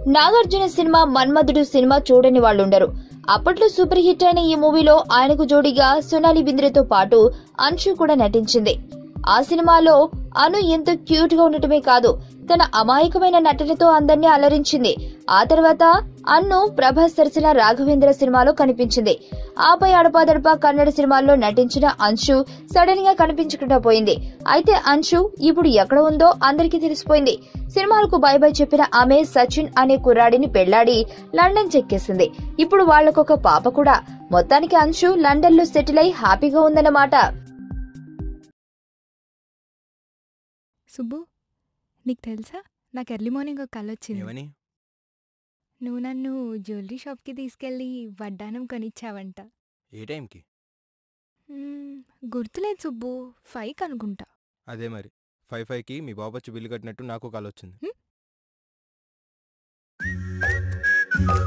Nagarjuna cinema మన్మధుడు cinema చూడని వాళ్ళుండరు అప్పట్లో super hit అయిన ఈ మూవీలో ఆయనకు జోడీగా సోనాలి బింద్రేతో పాటు అంశు కూడా నటించింది ఆ సినిమాలో అను ఎంతో క్యూట్ గా ఉండటమే కాదు తన అమాయకమైన నటనతో అందరినీ అలరించింది ఆ తర్వాత అన్ను ప్రభాస్ సరసన రాఘవేంద్ర సినిమాలో కనిపించింది ఆపై అడపాదడపా కన్నడ సినిమాల్లో నటించిన అంశు సడన్ గా కనిపించకుండా పోయింది అయితే అంశు ఇప్పుడు ఎక్కడ ఉందో అందరికీ తెలిసిపోయింది సినిమాలకు బై బై చెప్పిన ఆమె సచిన్ అనే కుర్రాడిని పెళ్లాడి లండన్ చెక్కేసింది ఇప్పుడు వాళ్లకొక పాప కూడా మొత్తానికి అంశు లండన్ లో సెటిల్ అయి హ్యాపీగా ఉందన్నమాట సుబ్బు నీకు తెలుసా నాకు ఎర్లీ మార్నింగ్ ఒక కళ వచ్చింది ఏమని నువ్వు నన్ను జ్యువెలరీ షాప్కి తీసుకెళ్ళి వడ్డానం కొనిచ్చావంట ఏ టైంకి మ్మ్, గుర్తులేదు సుబ్బు ఫైవ్ అనుకుంటా అదే మరి ఫైవ్ ఫైవ్కి మీ బాబు వచ్చి బిల్లు కట్టినట్టు నాకు కాల్ వచ్చింది హ్మ్?